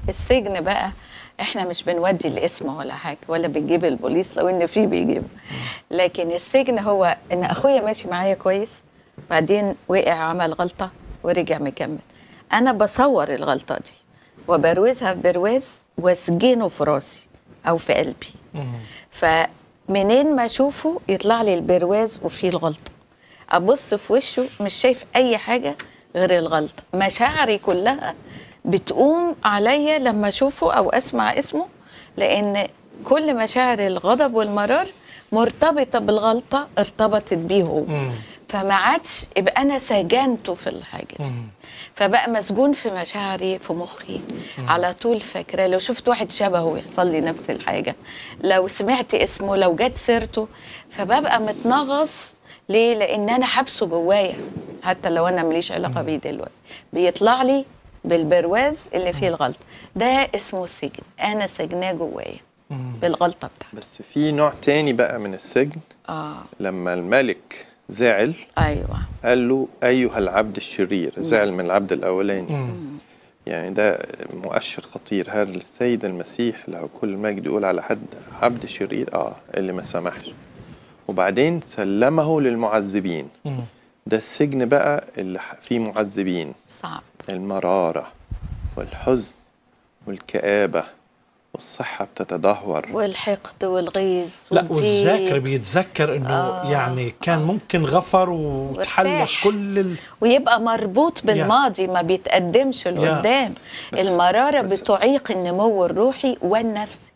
السجن بقى احنا مش بنودي الاسم ولا حاجه ولا بنجيب البوليس لو ان في بيجيب لكن السجن هو ان اخويا ماشي معايا كويس بعدين وقع عمل غلطه ورجع مكمل انا بصور الغلطه دي وبروزها في برواز واسجنه في راسي او في قلبي فمنين ما اشوفه يطلع لي البرواز وفيه الغلطه ابص في وشه مش شايف اي حاجه غير الغلطه مشاعري كلها بتقوم عليا لما اشوفه او اسمع اسمه لان كل مشاعر الغضب والمرار مرتبطه بالغلطه ارتبطت بيه هو فما عادش يبقى انا سجنته في الحاجه دي فبقى مسجون في مشاعري في مخي على طول فاكره لو شفت واحد شبهه يحصل لي نفس الحاجه لو سمعت اسمه لو جت سيرته فببقى متنغص ليه لان انا حابسه جوايا حتى لو انا ماليش علاقه بيه دلوقتي بيطلع لي بالبرواز اللي فيه الغلطه ده اسمه السجن انا سجناه جوايا بالغلطه بتاعتي بس في نوع تاني بقى من السجن اه لما الملك زعل ايوه قال له أيها العبد الشرير زعل من العبد الأولاني يعني ده مؤشر خطير هل السيد المسيح له كل المجد يقول على حد عبد شرير اه اللي ما سمحش وبعدين سلمه للمعذبين ده السجن بقى اللي ح- فيه معذبين صعب المرارة والحزن والكآبة والصحة بتتدهور والحقد والغيظ لا والضيق. والذاكر بيتذكر انه آه. يعني كان ممكن غفر وتحلت وارتاح. كل ال... ويبقى مربوط بالماضي ما بيتقدمش لقدام بس- المرارة بس- بتعيق النمو الروحي والنفسي